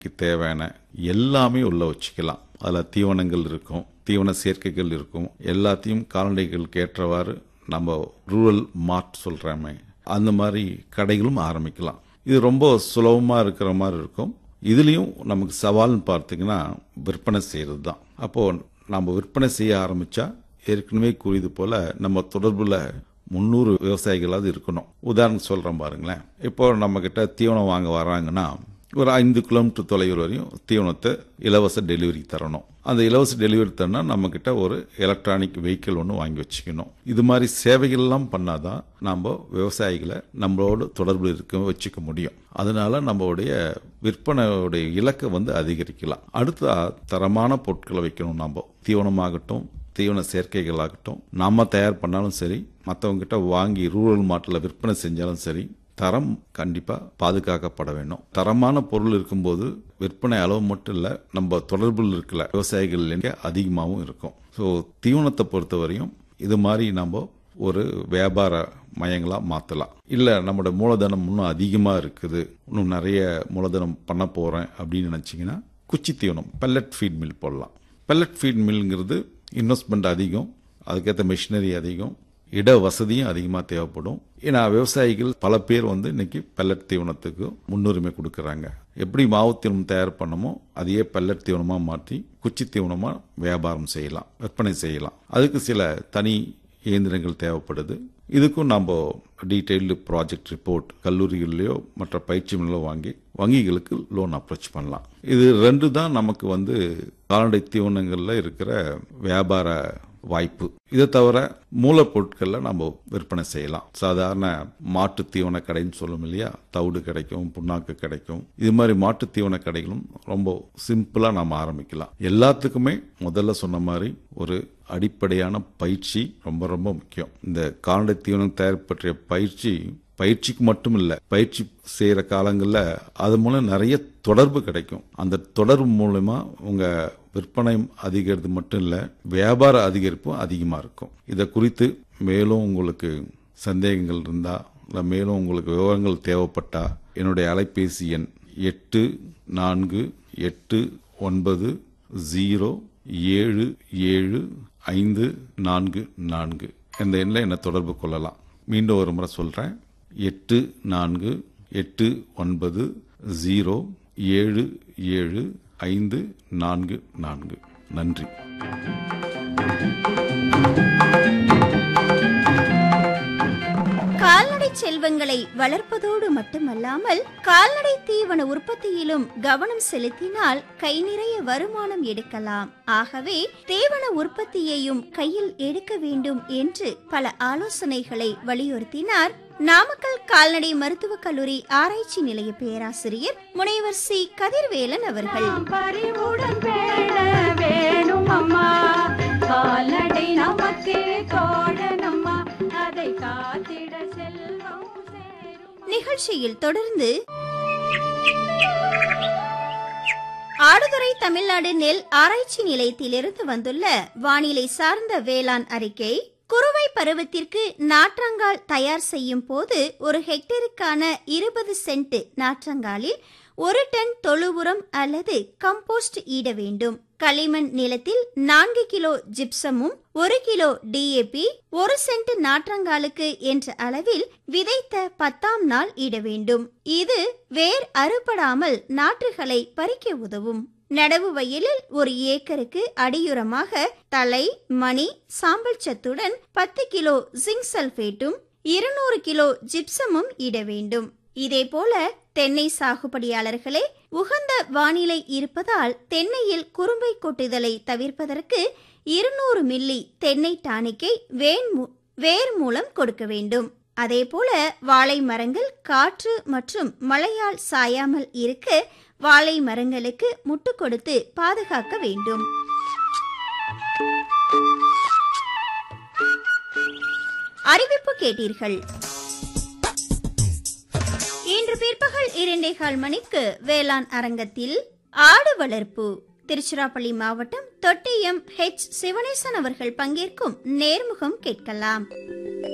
தேவையான எல்லாமே உள்ள வச்சுக்கலாம் அதில் தீவனங்கள் இருக்கும் தீவன சேர்க்கைகள் இருக்கும் எல்லாத்தையும் கால்நடைகளுக்கு ஏற்றவாறு நம்ம ரூரல் மார்ட் சொல்கிறோமே அந்த மாதிரி கடைகளும் ஆரம்பிக்கலாம் இது ரொம்ப சுலபமாக இருக்கிற மாதிரி இருக்கும் இதுலேயும் நமக்கு சவால்னு பார்த்தீங்கன்னா விற்பனை செய்கிறது தான் அப்போது நம்ம விற்பனை செய்ய ஆரம்பித்தா ஏற்கனவே கூறியது போல் நம்ம தொடர்பில் முந்நூறு விவசாயிகளாவது இருக்கணும் உதாரணம் சொல்கிறேன் பாருங்களேன் இப்போ நம்மக்கிட்ட தீவனம் வாங்க வராங்கன்னா ஒரு ஐந்து கிலோமீட்டர் தொலைவில் வரையும் தீவனத்தை இலவச டெலிவரி தரணும் அந்த இலவச டெலிவரி தரனா நம்மக்கிட்ட ஒரு எலக்ட்ரானிக் வெஹிக்கிள் ஒன்று வாங்கி வச்சுக்கணும் இது மாதிரி சேவைகள்லாம் பண்ணாதான் நம்ம விவசாயிகளை நம்மளோட தொடர்பு இருக்க வச்சுக்க முடியும் அதனால நம்மளுடைய விற்பனையுடைய இலக்கை வந்து அதிகரிக்கலாம் அடுத்தா தரமான பொருட்களை வைக்கணும் நம்ம தீவனமாகட்டும் தீவன சேர்க்கைகளாகட்டும் நாம தயார் பண்ணாலும் சரி மற்றவங்ககிட்ட வாங்கி ரூரல் மார்ட்டில் விற்பனை செஞ்சாலும் சரி தரம் கண்டிப்பா பாதுகாக்கப்பட வேண்டும் தரமான பொருள் இருக்கும்போது விற்பனை அளவு மட்டும் இல்ல நம்ம தொடர்பில் இருக்கிற விவசாயிகள் எண்ணிக்கை அதிகமாகவும் இருக்கும் ஸோ தீவனத்தை பொறுத்தவரையும் இது மாதிரி நம்ம ஒரு வியாபார மையங்களா மாத்தலாம் இல்ல நம்மளோட மூலதனம் இன்னும் அதிகமா இருக்குது இன்னும் நிறைய மூலதனம் பண்ண போறேன் அப்படின்னு நினைச்சீங்கன்னா குச்சி தீவனம் பெல்லட் ஃபீட் மில் போடலாம் பெல்லட் ஃபீட் மில்ங்கிறது இன்வெஸ்ட்மெண்ட் அதிகம் அதுக்கேற்ற மிஷினரி அதிகம் இட வசதியும் அதிகமாக தேவைப்படும் ஏன்னா விவசாயிகள் பல பேர் வந்து இன்னைக்கு பெல்லட் தீவனத்துக்கு முன்னுரிமை கொடுக்கறாங்க எப்படி மாவு தீவனம் தயார் பண்ணமோ அதையே பெல்லட் தீவனமாக மாற்றி குச்சி தீவனமாக வியாபாரம் செய்யலாம் விற்பனை செய்யலாம் அதுக்கு சில தனி இயந்திரங்கள் தேவைப்படுது இதுக்கும் நம்ம டீட்டெயில்டு ப்ராஜெக்ட் ரிப்போர்ட் கல்லூரிகளிலேயோ மற்ற பயிற்சி நிலையோ வாங்கி வங்கிகளுக்கு லோன் அப்ரோச் பண்ணலாம் இது ரெண்டு தான் நமக்கு வந்து கால்நடை தீவனங்களில் இருக்கிற வியாபார வாய்ப்பு இதை தவிர மூலப்பொருட்கள்ல நம்ம விற்பனை செய்யலாம் சாதாரண மாட்டு தீவன கடைன்னு சொல்லும் இல்லையா தவிடு கிடைக்கும் புண்ணாக்கு கிடைக்கும் இது மாதிரி மாட்டு தீவன கடைகளும் ரொம்ப சிம்பிளா நம்ம ஆரம்பிக்கலாம் எல்லாத்துக்குமே முதல்ல சொன்ன மாதிரி ஒரு அடிப்படையான பயிற்சி ரொம்ப ரொம்ப முக்கியம் இந்த கால்நடை தீவனம் தயார் பற்றிய பயிற்சி பயிற்சிக்கு மட்டும் இல்ல பயிற்சி செய்யற காலங்கள்ல அது மூலம் நிறைய தொடர்பு கிடைக்கும் அந்த தொடர்பு மூலமா உங்க விற்பனை அதிகரித்து மட்டும் இல்ல வியாபார அதிகரிப்பும் அதிகமா இருக்கும் இதை குறித்து மேலும் உங்களுக்கு சந்தேகங்கள் இருந்தா இல்ல மேலும் உங்களுக்கு விவரங்கள் தேவைப்பட்டா என்னுடைய அலைபேசி எண் எட்டு நான்கு எட்டு ஒன்பது ஜீரோ ஏழு ஏழு ஐந்து நான்கு நான்கு இந்த எண்ணில் என்னை தொடர்பு கொள்ளலாம் மீண்டும் ஒரு முறை சொல்றேன் எட்டு நான்கு எட்டு ஒன்பது ஜீரோ ஏழு ஏழு ஐந்து நான்கு நான்கு நன்றி கால்நடை செல்வங்களை வளர்ப்பதோடு மட்டுமல்லாமல் கால்நடை தீவன உற்பத்தியிலும் கவனம் செலுத்தினால் கை நிறைய வருமானம் எடுக்கலாம் ஆகவே தீவன உற்பத்தியையும் கையில் எடுக்க வேண்டும் என்று பல ஆலோசனைகளை வலியுறுத்தினார் நாமக்கல் கால்நடை மருத்துவக் கல்லூரி ஆராய்ச்சி நிலைய பேராசிரியர் முனைவர் சி கதிர்வேலன் அவர்கள் பறிவுடன் பேண வேணும் அம்மா கால்நடை நமக்கே தோழனம்மா அதை காத்திட செல்வம் சேரும் நிகழ்ச்சியில் தொடர்ந்து ஆடுதுறை தமிழ்நாடு நெல் ஆராய்ச்சி நிலையத்திலிருந்து வந்துள்ள வானிலை சார்ந்த வேளாண் அறிக்கை குறுவை பருவத்திற்கு நாற்றங்கால் தயார் செய்யும் போது ஒரு ஹெக்டேருக்கான இருபது சென்ட் நாற்றங்காலில் ஒரு டன் தொழு உரம் அல்லது கம்போஸ்ட் ஈட வேண்டும் களிமண் நிலத்தில் நான்கு கிலோ ஜிப்சமும் ஒரு கிலோ டிஏபி ஒரு சென்ட் நாற்றங்காலுக்கு என்ற அளவில் விதைத்த பத்தாம் நாள் இட வேண்டும் இது வேர் அறுபடாமல் நாற்றுகளை பறிக்க உதவும் நடவு வயலில் ஒரு ஏக்கருக்கு அடியுரமாக தலை மணி சாம்பல் சத்துடன் பத்து கிலோ ஜிங்க் சல்பேட்டும் இருநூறு கிலோ ஜிப்சமும் இட வேண்டும் இதேபோல தென்னை சாகுபடியாளர்களே உகந்த வானிலை இருப்பதால் தென்னையில் குறும்பை கொட்டுதலை தவிர்ப்பதற்கு இருநூறு மில்லி தென்னை டானிக்கை வேன் மூ- வேர் மூலம் கொடுக்க வேண்டும் அதேபோல வாழை மரங்கள் காற்று மற்றும் மழையால் சாயாமல் இருக்க வாழை மரங்களுக்கு முட்டு கொடுத்து பாதுகாக்க வேண்டும் அறிவிப்பு கேட்டீர்கள் இன்று பிற்பகல் இரண்டே கால் மணிக்கு வேளாண் அரங்கத்தில் ஆடு வளர்ப்பு திருச்சிராப்பள்ளி மாவட்டம் தொட்டியம் ஹெச் சிவனேசன் அவர்கள் பங்கேற்கும் நேர்முகம் கேட்கலாம்